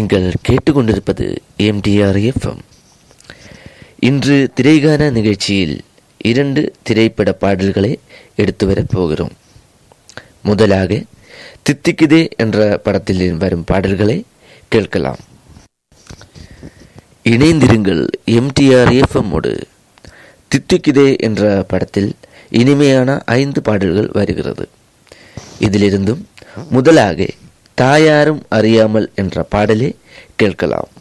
நீங்கள் கேட்டுக்கொண்டிருப்பது MTR FM இன்று திரைகான நிகழ்ச்சியில் இரண்டு திரைப்பட பாடல்களை எடுத்து வரப் போகிறோம் முதலாக தித்திக்குதே என்ற படத்தில் வரும் பாடல்களை கேட்கலாம் இணைந்திருங்கள் எம்டிஆர் எஃப்எம்மோடு தித்திக்குதே என்ற படத்தில் இனிமையான ஐந்து பாடல்கள் வருகிறது இதிலிருந்தும் முதலாக தாயாரும் அறியாமல் என்ற பாடலை கேட்கலாம்